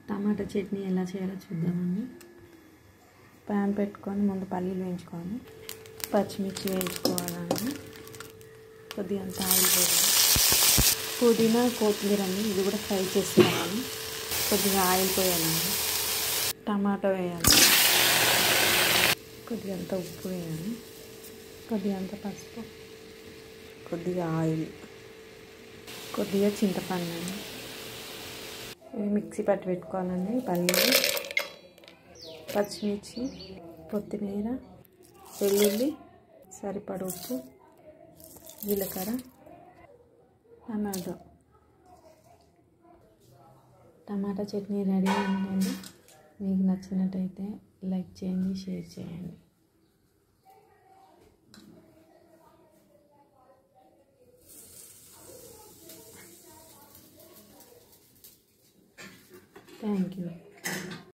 టమాటా చట్నీ ఎలా చేయాలో చూద్దామండి ప్యాన్ పెట్టుకొని ముందు పల్లీలు వేయించుకోవాలి పచ్చిమిర్చి వేయించుకోవాలండి కొద్దిగా అంత ఆయిల్ వేయాలి పుదీనా కొత్తిమీర అండి ఇది కూడా ఫ్రై చేసుకోవాలి కొద్దిగా ఆయిల్ పోయాలండి టమాటా వేయాలి కొద్దిగా అంత ఉప్పు వేయాలి కొద్దిగా అంత పసుపు కొద్దిగా ఆయిల్ కొద్దిగా చింతపండు అండి ఇవి మిక్సీ పట్టి పెట్టుకోవాలండి పల్లీలు పచ్చిమిర్చి కొత్తిమీర వెల్లుల్లి సరిపడ ఉప్పు జీలకర్ర టమాటో టమాటా చట్నీ రెడీ అయిందండి మీకు నచ్చినట్టయితే లైక్ చేయండి షేర్ చేయండి థ్యాంక్ యూ